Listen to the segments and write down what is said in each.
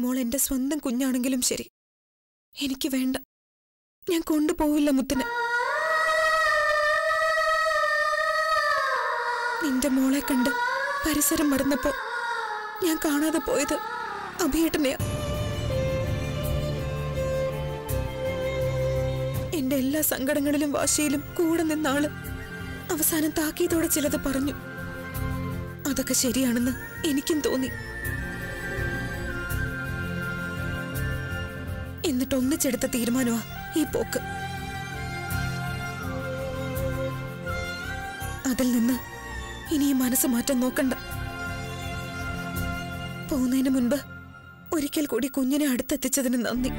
മോൾ എന്റെ സ്വന്തം കുഞ്ഞാണെങ്കിലും ശരി എനിക്ക് വേണ്ട ഞാൻ കൊണ്ടുപോവില്ല മുത്തിനെ നിന്റെ മോളെ കണ്ട് പരിസരം മറന്നപ്പോ ഞാൻ കാണാതെ പോയത് അഭിയേട്ടനെയാ എന്റെ എല്ലാ സങ്കടങ്ങളിലും വാശിയിലും കൂടെ നിന്ന ആള് അവസാനം താക്കീതോടെ ചിലത് പറഞ്ഞു അതൊക്കെ ശരിയാണെന്ന് എനിക്കും തോന്നി എന്നിട്ട് ഒന്നിച്ചെടുത്ത തീരുമാനമാ ഈ പോക്ക് അതിൽ നിന്ന് ഇനി ഈ മനസ്സ് മാറ്റാൻ നോക്കണ്ട പോകുന്നതിന് മുൻപ് ഒരിക്കൽ കൂടി കുഞ്ഞിനെ അടുത്തെത്തിച്ചതിന് നന്ദി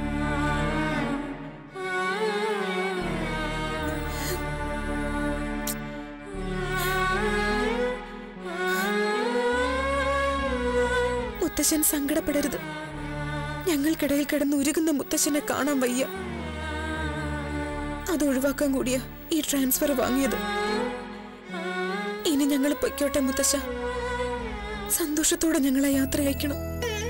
മുത്തശ്ശൻ സങ്കടപ്പെടരുത് ഞങ്ങൾക്കിടയിൽ കിടന്ന് ഉരുകുന്ന മുത്തശ്ശനെ കാണാൻ വയ്യ അത് ഒഴിവാക്കാൻ കൂടിയാ ഈ ട്രാൻസ്ഫർ വാങ്ങിയത് ഇനി ഞങ്ങൾ പൊയ്ക്കോട്ടെ മുത്തശ്ശ സന്തോഷത്തോടെ ഞങ്ങളെ യാത്ര അയക്കണം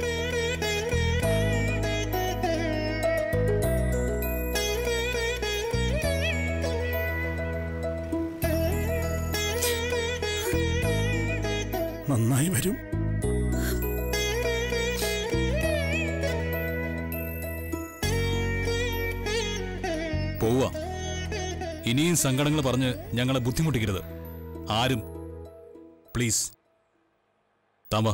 നന്നായി വരും പോവുക ഇനിയും സങ്കടങ്ങൾ പറഞ്ഞ് ഞങ്ങളെ ബുദ്ധിമുട്ടിക്കരുത് ആരും പ്ലീസ് താമ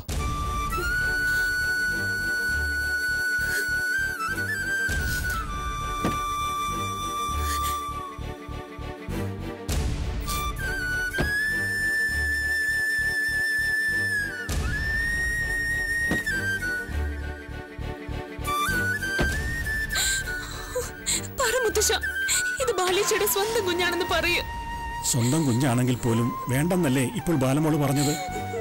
പറ മുത്തശ്ശ ഇത് ബാലേച്ചിയുടെ സ്വന്തം കുഞ്ഞാണെന്ന് പറയൂ സ്വന്തം കുഞ്ഞാണെങ്കിൽ പോലും വേണ്ടെന്നല്ലേ ഇപ്പോൾ ബാലമോള് പറഞ്ഞത്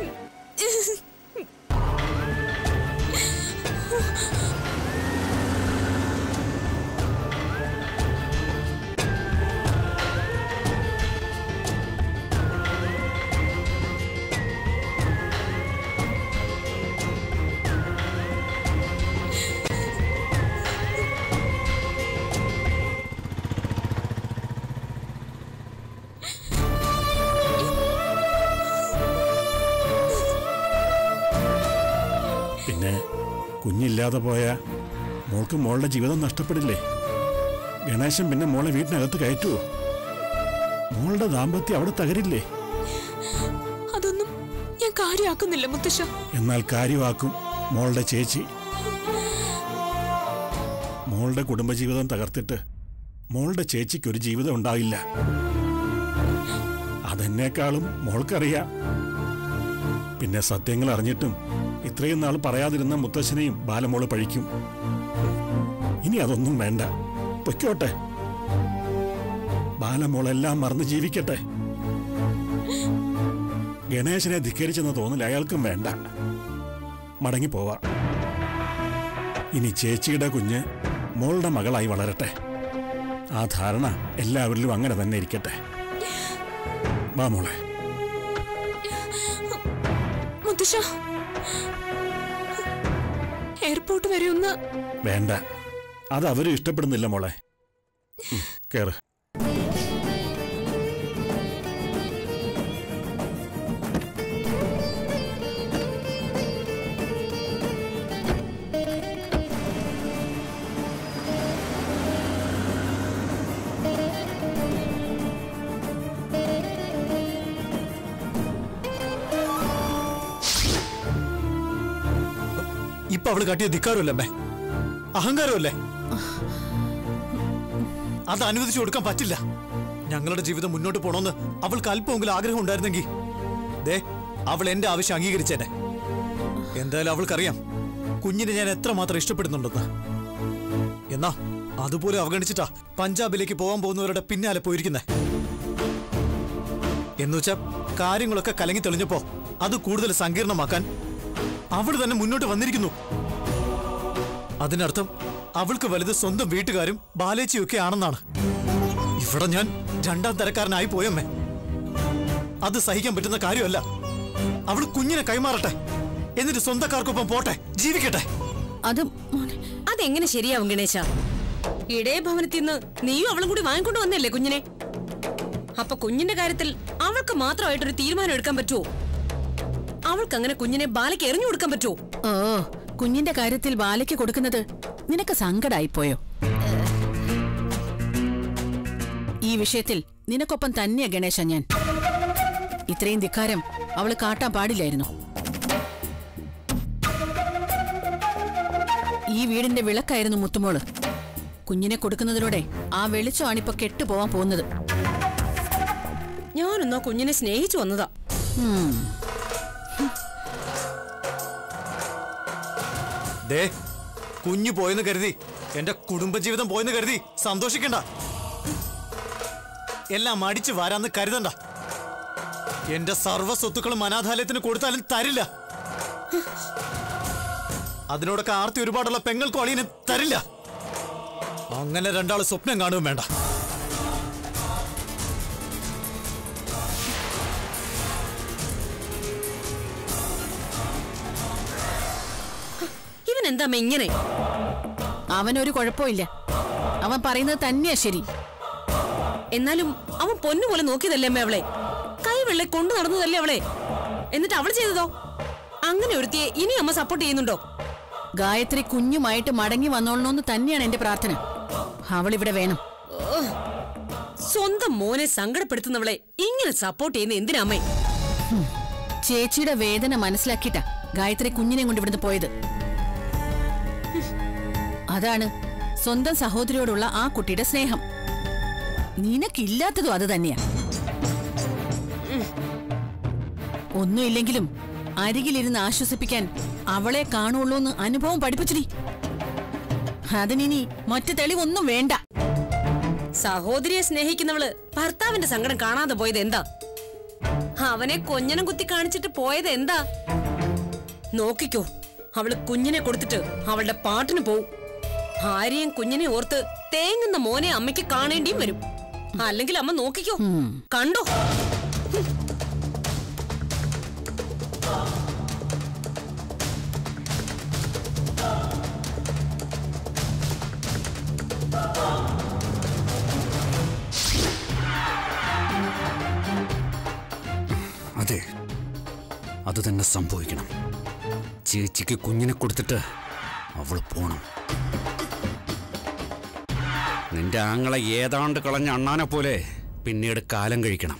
പിന്നെ കുഞ്ഞില്ലാതെ പോയ മോൾക്ക് മോളുടെ ജീവിതം നഷ്ടപ്പെടില്ലേ ഗണേശൻ പിന്നെ മോളെ വീട്ടിനകത്ത് കയറ്റുവോ മോളുടെ ദാമ്പത്യം അവിടെ തകരില്ലേ അതൊന്നും ഞാൻ കാര്യമാക്കുന്നില്ല മുത്തശ്ശ എന്നാൽ കാര്യമാക്കും മോളുടെ ചേച്ചി മോളുടെ കുടുംബജീവിതം തകർത്തിട്ട് മോളുടെ ചേച്ചിക്ക് ഒരു ജീവിതം ഉണ്ടാകില്ല അതെന്നേക്കാളും മോൾക്കറിയാം പിന്നെ സത്യങ്ങൾ അറിഞ്ഞിട്ടും ഇത്രയും നാൾ പറയാതിരുന്ന മുത്തശ്ശനെയും ബാലമോള് പഴിക്കും ഇനി അതൊന്നും വേണ്ട പൊയ്ക്കോട്ടെ ബാലമോളെല്ലാം മറന്ന് ജീവിക്കട്ടെ ഗണേശനെ ധിക്കരിച്ചെന്ന തോന്നൽ അയാൾക്കും വേണ്ട മടങ്ങിപ്പോവാ ഇനി ചേച്ചിയുടെ കുഞ്ഞ് മോളുടെ മകളായി വളരട്ടെ ആ ധാരണ എല്ലാവരിലും അങ്ങനെ തന്നെ ഇരിക്കട്ടെ വാ മോളെ മുത്തശ്ശ എയർപോർട്ട് വരെ ഒന്ന് വേണ്ട അത് അവരും ഇഷ്ടപ്പെടുന്നില്ല മോളെ ഉം, കേറ് ഇപ്പൊ അവള് കാട്ടിയ ധിക്കാരമല്ലേ അമ്മേ അഹങ്കാരമല്ലേ അത് അനുവദിച്ചു കൊടുക്കാൻ പറ്റില്ല ഞങ്ങളുടെ ജീവിതം മുന്നോട്ട് പോണോന്ന് അവൾക്ക് അല്പമെങ്കിലും ആഗ്രഹം ഉണ്ടായിരുന്നെങ്കിൽ ദേ അവൾ എന്റെ ആവശ്യം അംഗീകരിച്ചേനെ എന്തായാലും അവൾക്കറിയാം കുഞ്ഞിനെ ഞാൻ എത്രമാത്രം ഇഷ്ടപ്പെടുന്നുണ്ടെന്ന് എന്നാ അതുപോലെ അവഗണിച്ചിട്ടാ പഞ്ചാബിലേക്ക് പോകാൻ പോകുന്നവരുടെ പിന്നാലെ പോയിരിക്കുന്നേ എന്നുവെച്ചാ കാര്യങ്ങളൊക്കെ കലങ്ങി തെളിഞ്ഞപ്പോ അത് കൂടുതൽ സങ്കീർണമാക്കാൻ അവൾ തന്നെ മുന്നോട്ട് വന്നിരിക്കുന്നു അതിനർത്ഥം അവൾക്ക് വലുത് സ്വന്തം വീട്ടുകാരും ബാലേച്ചിയൊക്കെ ആണെന്നാണ് ഇവിടെ ഞാൻ രണ്ടാം തരക്കാരനായി പോയമ്മേ അത് സഹിക്കാൻ പറ്റുന്ന കാര്യമല്ല അവൾ കുഞ്ഞിനെ കൈമാറട്ടെ എന്നിട്ട് സ്വന്തക്കാർക്കൊപ്പം പോട്ടെ ജീവിക്കട്ടെ അത് മോനെ അതെങ്ങനെ ശരിയാവും ഗണേശ ഇടയ ഭവനത്തിൽ നിന്ന് നീയും അവളും കൂടി വാങ്ങിക്കൊണ്ട് വന്നല്ലേ കുഞ്ഞിനെ അപ്പൊ കുഞ്ഞിന്റെ കാര്യത്തിൽ അവൾക്ക് മാത്രമായിട്ടൊരു തീരുമാനം എടുക്കാൻ പറ്റുമോ അവൾക്ക് അങ്ങനെ കുഞ്ഞിനെ ബാലയ്ക്ക് എറിഞ്ഞു കൊടുക്കാൻ പറ്റുമോ ഓ കുഞ്ഞിന്റെ കാര്യത്തിൽ ബാലയ്ക്ക് കൊടുക്കുന്നത് നിനക്ക് സങ്കടായിപ്പോയോ ഈ വിഷയത്തിൽ നിനക്കൊപ്പം തന്നെയാ ഗണേശ ഞാൻ ഇത്രയും ധിക്കാരം അവള് കാട്ടാൻ പാടില്ലായിരുന്നു ഈ വീടിന്റെ വിളക്കായിരുന്നു മുത്തുമോള് കുഞ്ഞിനെ കൊടുക്കുന്നതിലൂടെ ആ വെളിച്ചമാണിപ്പോ കെട്ടുപോവാൻ പോകുന്നത് ഞാനൊന്നാ കുഞ്ഞിനെ സ്നേഹിച്ചു വന്നതാ ഉം. ദേ കുഞ്ഞു പോയെന്ന് കരുതി എന്റെ കുടുംബജീവിതം പോയെന്ന് കരുതി സന്തോഷിക്കണ്ട എല്ലാം അടിച്ചു വാരാന്ന് കരുതണ്ട എന്റെ സർവ്വ സ്വത്തുക്കളും അനാഥാലയത്തിന് കൊടുത്താലും തരില്ല അതിനോടൊക്കെ ആർത്തി ഒരുപാടുള്ള പെങ്ങൾക്കും അളിയന് തരില്ല അങ്ങനെ രണ്ടാള് സ്വപ്നം കാണുകയും വേണ്ട ഇവൻ എന്താ അമ്മ ഇങ്ങനെ അവനൊരു കുഴപ്പമില്ല അവൻ പറയുന്നത് തന്നെയാ ശരി എന്നാലും അവൻ പൊന്നുപോലെ നോക്കിയതല്ലേ അമ്മ അവളെ കൈവെള്ളെ കൊണ്ടു നടന്നതല്ലേ അവളെ എന്നിട്ട് അവൾ ചെയ്തതോ അങ്ങനെ ഒരുത്തിയെ ഇനി അമ്മ സപ്പോർട്ട് ചെയ്യുന്നുണ്ടോ ഗായത്രി കുഞ്ഞുമായിട്ട് മടങ്ങി വന്നോളണമെന്ന് തന്നെയാണ് എന്റെ പ്രാർത്ഥന അവളിവിടെ വേണം ഓ, സ്വന്തം മോനെ സങ്കടപ്പെടുത്തുന്നവളെ ഇങ്ങനെ സപ്പോർട്ട് ചെയ്യുന്ന എന്തിനാ അമ്മേ ചേച്ചിയുടെ വേദന മനസ്സിലാക്കിയിട്ടാ ഗായത്രി കുഞ്ഞിനെ കൊണ്ട് ഇവിടുന്ന് പോയത് അതാണ് സ്വന്തം സഹോദരിയോടുള്ള ആ കുട്ടിയുടെ സ്നേഹം നിനക്കില്ലാത്തതും അത് തന്നെയാ ഒന്നുമില്ലെങ്കിലും അരികിലിരുന്ന് ആശ്വസിപ്പിക്കാൻ അവളെ കാണുള്ളൂ എന്ന് അനുഭവം പഠിപ്പിച്ചിടി അതിനി മറ്റു തെളിവൊന്നും വേണ്ട സഹോദരിയെ സ്നേഹിക്കുന്നവള് ഭർത്താവിന്റെ സങ്കടം കാണാതെ പോയത് എന്താ അവനെ കൊഞ്ഞനം കുത്തി കാണിച്ചിട്ട് പോയത് എന്താ നോക്കിക്കോ അവള് കുഞ്ഞിനെ കൊടുത്തിട്ട് അവളുടെ പാട്ടിന് പോവും ഭാര്യയും കുഞ്ഞിനെ ഓർത്ത് തേങ്ങുന്ന മോനെ അമ്മയ്ക്ക് കാണേണ്ടിയും വരും അല്ലെങ്കിൽ അമ്മ നോക്കിക്കോ കണ്ടോ അതെ അത് തന്നെ സംഭവിക്കണം ചേച്ചിക്ക് കുഞ്ഞിനെ കൊടുത്തിട്ട് അവൾ പോണം നിന്റെ ആങ്ങളെ ഏതാണ്ട് കളഞ്ഞ അണ്ണാനെ പോലെ പിന്നീട് കാലം കഴിക്കണം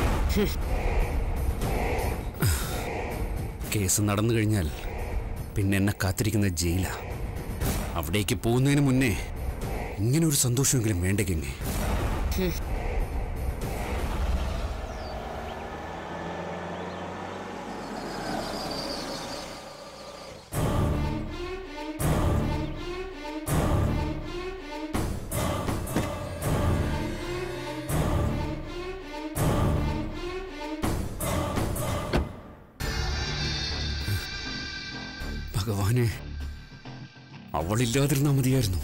കേസ് നടന്നു കഴിഞ്ഞാൽ പിന്നെ എന്നെ കാത്തിരിക്കുന്ന ജയില അവിടേക്ക് പോകുന്നതിന് മുന്നേ ഇങ്ങനെ ഒരു സന്തോഷമെങ്കിലും വേണ്ടെങ്കിൽ ഭഗവാനെ അവളില്ലാതിരുന്നാ മതിയായിരുന്നു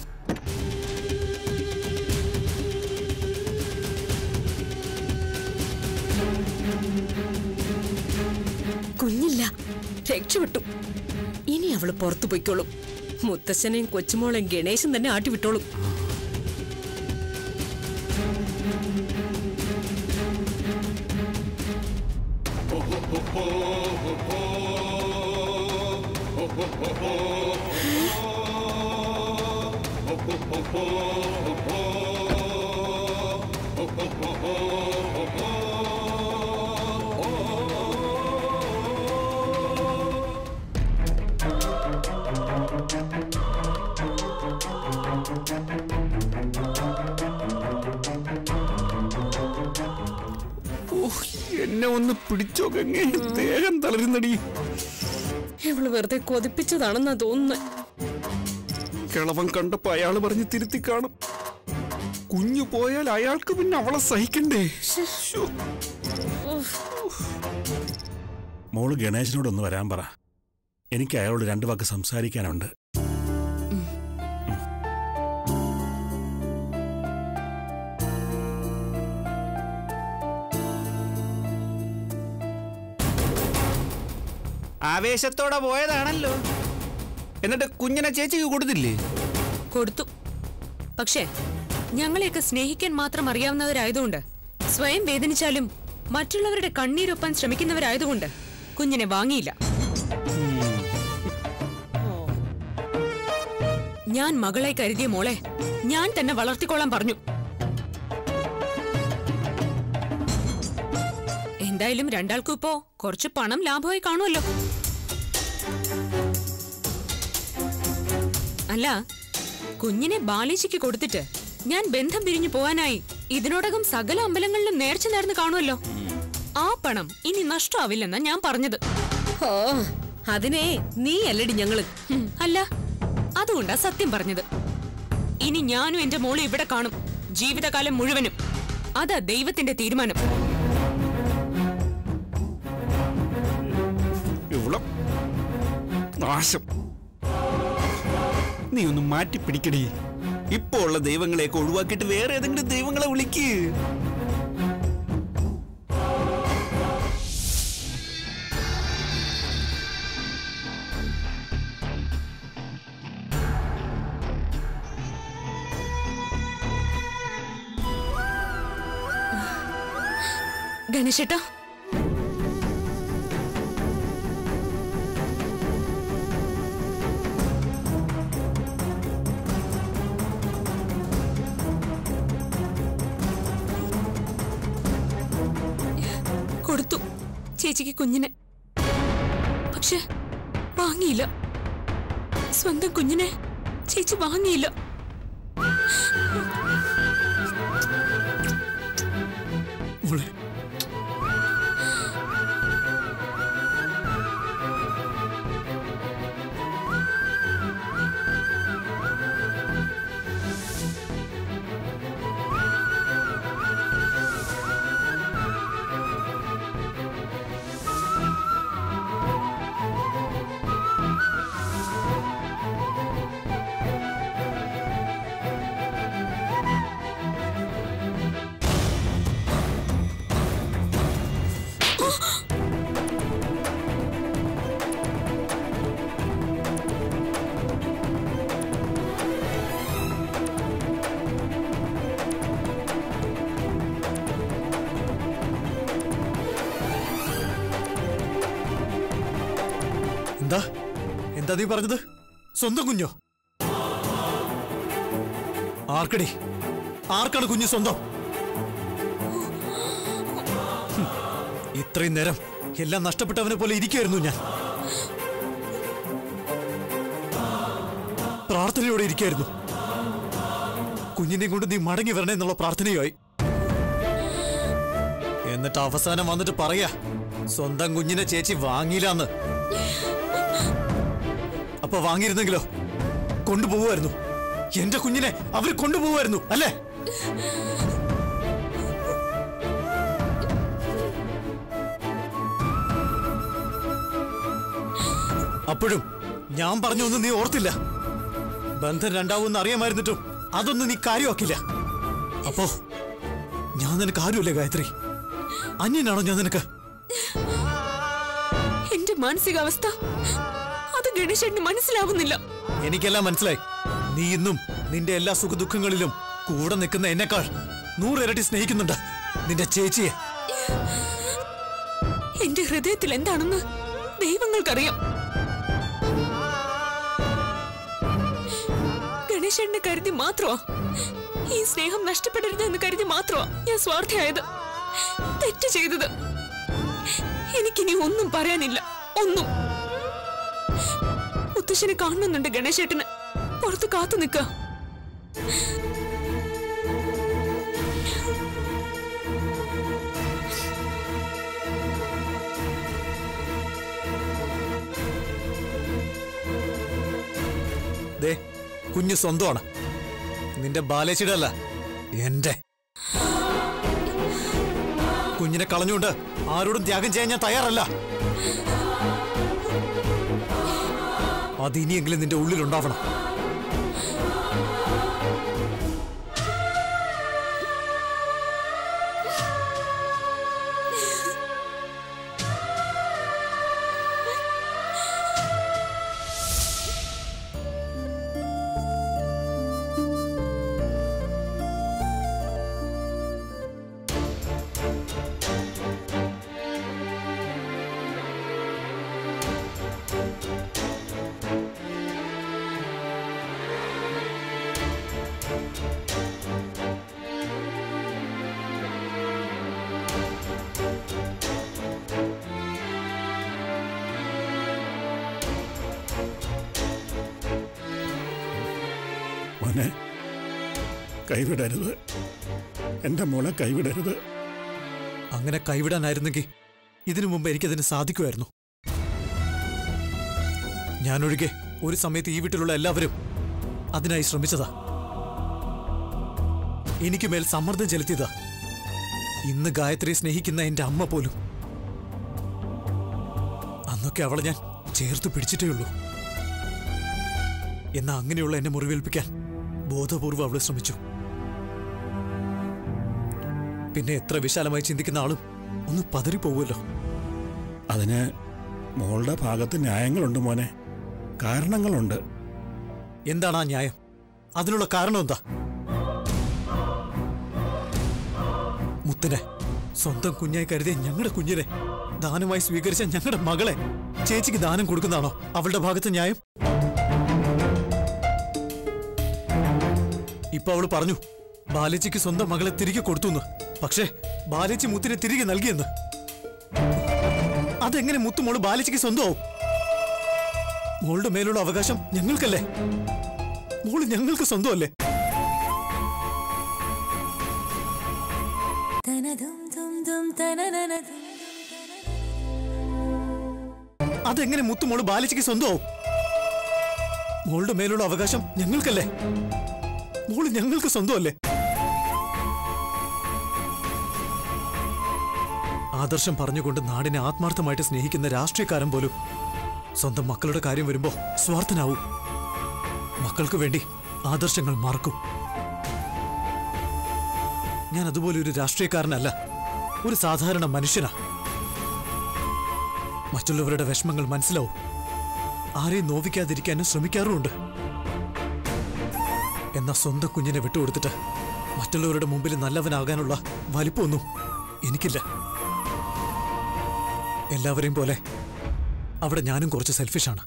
കുഞ്ഞില്ല രക്ഷപ്പെട്ടു ഇനി അവള് പുറത്തു പൊയ്ക്കോളും മുത്തശ്ശനെയും കൊച്ചുമോളെയും ഗണേശൻ തന്നെ ആട്ടിവിട്ടോളും എന്നെ ഒന്ന് പിടിച്ചോ ഗംഗേ ദേഹം തളരുന്നടി ഇവള് വെറുതെ കൊതിപ്പിച്ചതാണെന്നാ തോന്നുന്നത് കിളവൻ കണ്ടപ്പോ അയാള് പറഞ്ഞ് തിരുത്തി കാണും കുഞ്ഞു പോയാൽ അയാൾക്ക് പിന്നെ അവളെ സഹിക്കണ്ടേ ശ്ശോ. മോള് ഗണേശനോടൊന്ന് വരാൻ പറ എനിക്ക് അയാളോട് രണ്ടു വാക്ക് സംസാരിക്കാനുണ്ട് ആവേശത്തോടെ പോയതാണല്ലോ എന്നിട്ട് കുഞ്ഞിനെ ചേച്ചിക്ക് കൊടുത്തില്ലേ കൊടുത്തു പക്ഷേ ഞങ്ങളെയൊക്കെ സ്നേഹിക്കാൻ മാത്രം അറിയാവുന്നവരായതുകൊണ്ട് സ്വയം വേദനിച്ചാലും മറ്റുള്ളവരുടെ കണ്ണീരൊപ്പാൻ ശ്രമിക്കുന്നവരായതുകൊണ്ട് കുഞ്ഞിനെ വാങ്ങിയില്ല ഞാൻ മകളെ കരുതിയ മോളെ ഞാൻ തന്നെ വളർത്തിക്കോളാൻ പറഞ്ഞു എന്തായാലും രണ്ടാൾക്കും ഇപ്പോ കുറച്ച് പണം ലാഭമായി കാണുമല്ലോ അല്ല കുഞ്ഞിനെ ബാലേശിക്ക് കൊടുത്തിട്ട് ഞാൻ ബന്ധം പിരിഞ്ഞു പോവാനായി ഇതിനോടകം സകല അമ്പലങ്ങളിലും നേർച്ച നേർന്ന് കാണുമല്ലോ ആ പണം ഇനി നഷ്ടമാവില്ലെന്നാ ഞാൻ പറഞ്ഞത് ഓ അതിനെ നീ അല്ലടി ഞങ്ങള് അല്ല അതുകൊണ്ടാ സത്യം പറഞ്ഞത് ഇനി ഞാനും എന്റെ മോളും ഇവിടെ കാണും ജീവിതകാലം മുഴുവനും അതാ ദൈവത്തിന്റെ തീരുമാനം ഇവളെ നാശം നീ ഒന്ന് മാറ്റി പിടിക്കടി ഇപ്പോ ഉള്ള ദൈവങ്ങളെയൊക്കെ ഒഴിവാക്കിയിട്ട് വേറെ ഏതെങ്കിലും ദൈവങ്ങളെ വിളിക്ക് ഗണേശേട്ടാ കൊടുത്തു ചേച്ചിക്ക് കുഞ്ഞിനെ പക്ഷെ വാങ്ങിയില്ല സ്വന്തം കുഞ്ഞിനെ ചേച്ചി വാങ്ങിയില്ല മോളെ എന്താ എന്താ നീ പറഞ്ഞത് സ്വന്തം കുഞ്ഞോ ആർക്കടി ആർക്കാണ് കുഞ്ഞ് സ്വന്തം ഹും, ഇത്രയും നേരം എല്ലാം നഷ്ടപ്പെട്ടവനെ പോലെ ഇരിക്കുമായിരുന്നു ഞാൻ പ്രാർത്ഥനയോടെ ഇരിക്കായിരുന്നു കുഞ്ഞിനെ കൊണ്ട് നീ മടങ്ങി വരണേ എന്നുള്ള പ്രാർത്ഥനയായി എന്നിട്ട് അവസാനം വന്നിട്ട് പറയാ സ്വന്തം കുഞ്ഞിനെ ചേച്ചി വാങ്ങിയില്ലാന്ന് അപ്പൊ വാങ്ങിയിരുന്നെങ്കിലോ കൊണ്ടുപോകുമായിരുന്നു എന്റെ കുഞ്ഞിനെ അവർ കൊണ്ടുപോകുമായിരുന്നു അല്ലേ അപ്പോഴും ഞാൻ പറഞ്ഞൊന്നും നീ ഓർത്തില്ല ബന്ധം രണ്ടാവൂന്ന് അറിയാമായിരുന്നിട്ടും അതൊന്നും നീ കാര്യമാക്കില്ല അപ്പോ ഞാൻ നിനക്ക് ആരുമല്ലേ ഗായത്രി അന്യനാണോ ഞാൻ നിനക്ക് എന്റെ മാനസികാവസ്ഥ അത് ഗണേശന് മനസ്സിലാവുന്നില്ല എനിക്കെല്ലാം മനസ്സിലായി നീ ഇന്നും നിന്റെ എല്ലാ സുഖദുഃഖങ്ങളിലും കൂടെ നിൽക്കുന്ന എന്നെക്കാൾ നൂറിരട്ടി സ്നേഹിക്കുന്നുണ്ട് നിന്റെ ചേച്ചിയെ എന്റെ ഹൃദയത്തിൽ എന്താണെന്ന് ദൈവങ്ങൾക്കറിയാം ഗണേശനെ കരുതി മാത്രമാ ഈ സ്നേഹം നഷ്ടപ്പെടരുത് എന്ന് കരുതി മാത്രമാ ഞാൻ സ്വാർത്ഥയായത് തെറ്റ് ചെയ്തത് എനിക്കിനി ഒന്നും പറയാനില്ല ഒന്നും മുത്തശ്ശനെ കാണുന്നുണ്ട് ഗണേശേട്ടന് പുറത്ത് കാത്തു നിൽക്കുക ദേ കുഞ്ഞ് സ്വന്തമാണ് നിന്റെ ബാലേച്ചിയുടെ അല്ല എന്റെ കുഞ്ഞിനെ കളഞ്ഞുകൊണ്ട് ആരോടും ത്യാഗം ചെയ്യാൻ ഞാൻ തയ്യാറല്ല അത് ഇനിയെങ്കിലും നിന്റെ ഉള്ളിലുണ്ടാവണം മോനെ കൈവിടരുത് എൻ്റെ മോളെ കൈവിടരുത് അങ്ങനെ കൈവിടാനായിരുന്നെങ്കിൽ ഇതിനു മുമ്പ് എനിക്കതിന് സാധിക്കുമായിരുന്നു ഞാനൊഴികെ ഒരു സമയത്ത് ഈ വീട്ടിലുള്ള എല്ലാവരും അതിനായി ശ്രമിച്ചതാ എനിക്ക് മേൽ സമ്മർദ്ദം ചെലുത്തിയതാ ഇന്ന് ഗായത്രിയെ സ്നേഹിക്കുന്ന എന്റെ അമ്മ പോലും അന്നൊക്കെ അവളെ ഞാൻ ചേർത്ത് പിടിച്ചിട്ടേ ഉള്ളൂ എന്നാ അങ്ങനെയുള്ള എന്നെ മുറിവേൽപ്പിക്കാൻ ബോധപൂർവ്വം അവള് ശ്രമിച്ചു പിന്നെ എത്ര വിശാലമായി ചിന്തിക്കുന്ന ആളും ഒന്ന് പതറിപ്പോവുമല്ലോ അതിന് മോളുടെ ഭാഗത്ത് ന്യായങ്ങളുണ്ട് മോനെ കാരണങ്ങളുണ്ട് എന്താണ് ആ ന്യായം അതിനുള്ള കാരണം എന്താ മുത്തനെ സ്വന്തം കുഞ്ഞായി കരുതിയ ഞങ്ങളുടെ കുഞ്ഞിനെ ദാനമായി സ്വീകരിച്ച ഞങ്ങളുടെ മകളെ ചേച്ചിക്ക് ദാനം കൊടുക്കുന്നതാണോ അവളുടെ ഭാഗത്ത് ന്യായം ഇപ്പൊ അവള് പറഞ്ഞു ബാലേച്ചിക്ക് സ്വന്തം മകളെ തിരികെ കൊടുത്തുന്ന് പക്ഷേ ബാലേച്ചി മുത്തിനെ തിരികെ നൽകിയെന്ന് അതെങ്ങനെ മുത്തുമോള് ബാലേച്ചിക്ക് സ്വന്തമാവും മോളുടെ മേലുള്ള അവകാശം ഞങ്ങൾക്കല്ലേ മോള് ഞങ്ങൾക്ക് സ്വന്തമല്ലേ അതെങ്ങനെ മുത്തുമോള് ബാലിച്ചയ്ക്ക് സ്വന്തമാവും മോളുടെ മേലുള്ള അവകാശം ഞങ്ങൾക്കല്ലേ മോള് ഞങ്ങൾക്ക് സ്വന്തമല്ലേ ആദർശം പറഞ്ഞുകൊണ്ട് നാടിനെ ആത്മാർത്ഥമായിട്ട് സ്നേഹിക്കുന്ന രാഷ്ട്രീയക്കാരൻ പോലും സ്വന്തം മക്കളുടെ കാര്യം വരുമ്പോ സ്വാർത്ഥനാവും മക്കൾക്ക് വേണ്ടി ആദർശങ്ങൾ മറക്കും ഞാൻ അതുപോലെ ഒരു രാഷ്ട്രീയക്കാരനല്ല ഒരു സാധാരണ മനുഷ്യനാ മറ്റുള്ളവരുടെ വിഷമങ്ങൾ മനസ്സിലാവും ആരെയും നോവിക്കാതിരിക്കാനും ശ്രമിക്കാറുമുണ്ട് എന്നാ സ്വന്തം കുഞ്ഞിനെ വിട്ടുകൊടുത്തിട്ട് മറ്റുള്ളവരുടെ മുമ്പിൽ നല്ലവനാകാനുള്ള വലിപ്പമൊന്നും എനിക്കില്ല എല്ലാവരെയും പോലെ അവിടെ ഞാനും കുറച്ച് സെൽഫിഷാണ്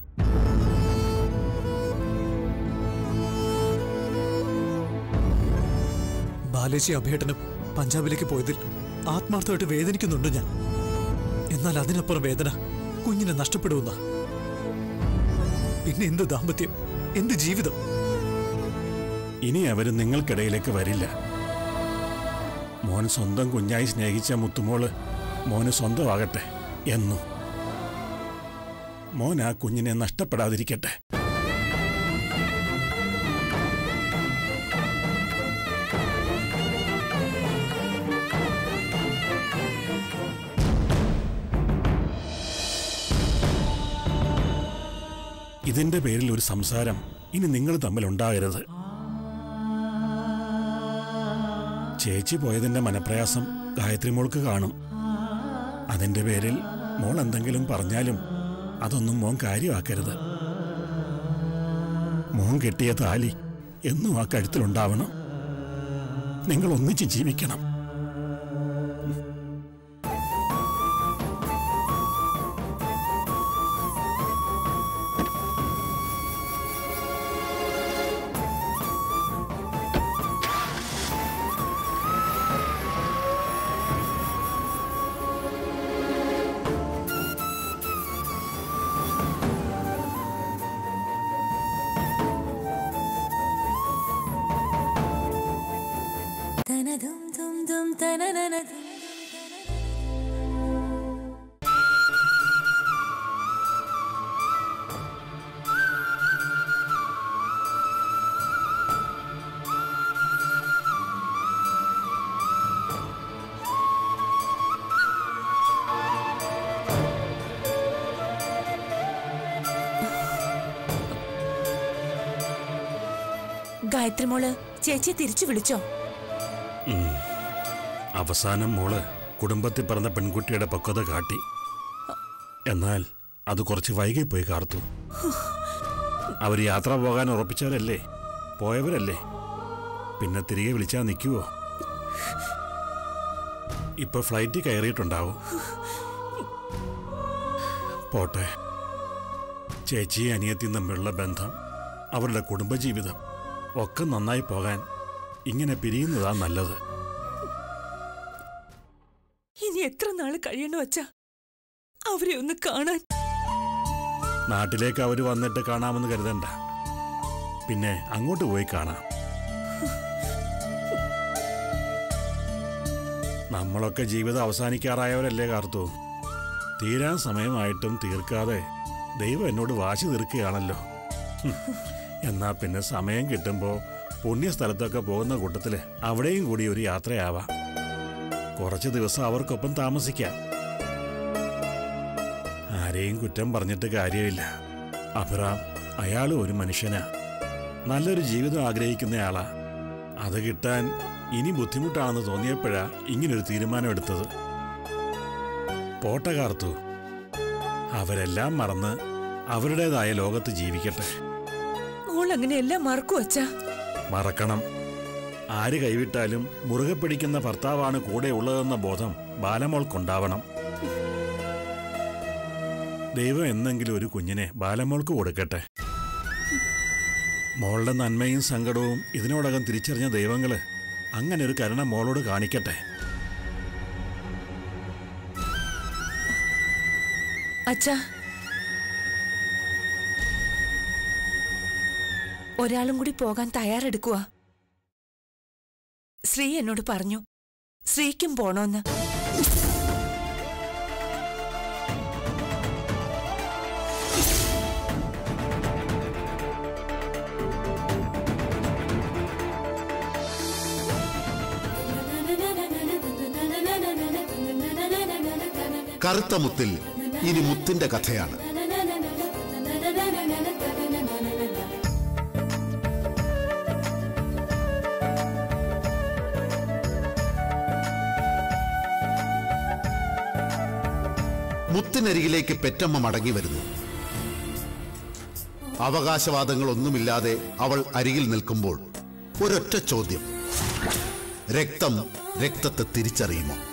ബാലേജി അഭേട്ടനും പഞ്ചാബിലേക്ക് പോയതിൽ ആത്മാർത്ഥമായിട്ട് വേദനിക്കുന്നുണ്ട് ഞാൻ എന്നാൽ അതിനപ്പുറം വേദന കുഞ്ഞിനെ നഷ്ടപ്പെടുന്ന പിന്നെ എന്ത് ദാമ്പത്യം എന്ത് ജീവിതം ഇനി അവർ നിങ്ങൾക്കിടയിലേക്ക് വരില്ല മോൻ സ്വന്തം കുഞ്ഞായി സ്നേഹിച്ച മുത്തുമോള് മോന് സ്വന്തമാകട്ടെ എന്നു മോൻ ആ കുഞ്ഞിനെ നഷ്ടപ്പെടാതിരിക്കട്ടെ ഇതിന്റെ പേരിൽ ഒരു സംസാരം ഇനി നിങ്ങൾ തമ്മിൽ ഉണ്ടാകരുത് ചേച്ചി പോയതിന്റെ മനപ്രയാസം ഗായത്രി മോൾക്ക് കാണും അതിന്റെ പേരിൽ മോൾ എന്തെങ്കിലും പറഞ്ഞാലും അതൊന്നും മോൻ കാര്യമാക്കരുത് മോൻ കെട്ടിയ താലി എന്നും ആ കഴുത്തിലുണ്ടാവണം നിങ്ങൾ ഒന്നിച്ച് ജീവിക്കണം ഗായത്രി മോള് ചേച്ചിയെ തിരിച്ചു വിളിച്ചോ അവസാനം മോള് കുടുംബത്തിൽ പിറന്ന പെൺകുട്ടിയുടെ പക്വത കാട്ടി എന്നാൽ അത് കുറച്ച് വൈകിപ്പോയി കാർത്തു അവർ യാത്ര പോകാൻ ഉറപ്പിച്ചവരല്ലേ പോയവരല്ലേ പിന്നെ തിരികെ വിളിച്ചാൽ നിൽക്കുവോ ഇപ്പൊ ഫ്ലൈറ്റിൽ കയറിയിട്ടുണ്ടാവും പോട്ടെ ചേച്ചിയും അനിയത്തിയും തമ്മിലുള്ള ബന്ധം അവരുടെ കുടുംബജീവിതം ഒക്കെ നന്നായി പോകാൻ ഇങ്ങനെ പിരിയുന്നതാ നല്ലത് ഇനി എത്ര നാള് കഴിയണ വച്ചാ അവരെ ഒന്ന് കാണാൻ നാട്ടിലേക്ക് അവർ വന്നിട്ട് കാണാമെന്ന് കരുതണ്ട പിന്നെ അങ്ങോട്ട് പോയി കാണാം നമ്മളൊക്കെ ജീവിതം അവസാനിക്കാറായവരല്ലേ കാർത്തു തീരാൻ സമയമായിട്ടും തീർക്കാതെ ദൈവം എന്നോട് വാശി തീർക്കുകയാണല്ലോ ഹും. എന്നാ പിന്നെ സമയം കിട്ടുമ്പോൾ പുണ്യസ്ഥലത്തൊക്കെ പോകുന്ന കൂട്ടത്തില് അവിടെയും കൂടി ഒരു യാത്രയാവാം കുറച്ച് ദിവസം അവർക്കൊപ്പം താമസിക്കാം ആരെയും കുറ്റം പറഞ്ഞിട്ട് കാര്യമില്ല അബ്രാം അയാളും ഒരു മനുഷ്യനാ നല്ലൊരു ജീവിതം ആഗ്രഹിക്കുന്നയാളാ അത് കിട്ടാൻ ഇനി ബുദ്ധിമുട്ടാണെന്ന് തോന്നിയപ്പോഴാ ഇങ്ങനൊരു തീരുമാനം എടുത്തത് പോട്ടെ കാർത്തു അവരെല്ലാം മറന്ന് അവരുടേതായ ലോകത്ത് ജീവിക്കട്ടെ മോൾ അങ്ങനെ എല്ലാം മറക്കൂ അച്ഛാ മറക്കണം ആര് കൈവിട്ടാലും മുറുകെ പിടിക്കുന്ന ഭർത്താവാണ് കൂടെ ഉള്ളതെന്ന ബോധം ബാലമോൾക്കുണ്ടാവണം ദൈവം എന്നെങ്കിലും ഒരു കുഞ്ഞിനെ ബാലമോൾക്ക് കൊടുക്കട്ടെ മോളുടെ നന്മയും സങ്കടവും ഇതിനോടകം തിരിച്ചറിഞ്ഞ ദൈവങ്ങള് അങ്ങനെ ഒരു കരുണ മോളോട് കാണിക്കട്ടെ അച്ഛാ ഒരാളും കൂടി പോകാൻ തയ്യാറെടുക്കുക ശ്രീ എന്നോട് പറഞ്ഞു ശ്രീക്കും പോണോന്ന് കറുത്ത മുത്തിൽ ഇനി മുത്തിന്റെ കഥയാണ് മുത്തിനരികിലേക്ക് പെറ്റമ്മ മടങ്ങി വരുന്നു അവകാശവാദങ്ങളൊന്നുമില്ലാതെ അവൾ അരികിൽ നിൽക്കുമ്പോൾ ഒരൊറ്റ ചോദ്യം രക്തം രക്തത്തെ തിരിച്ചറിയുമോ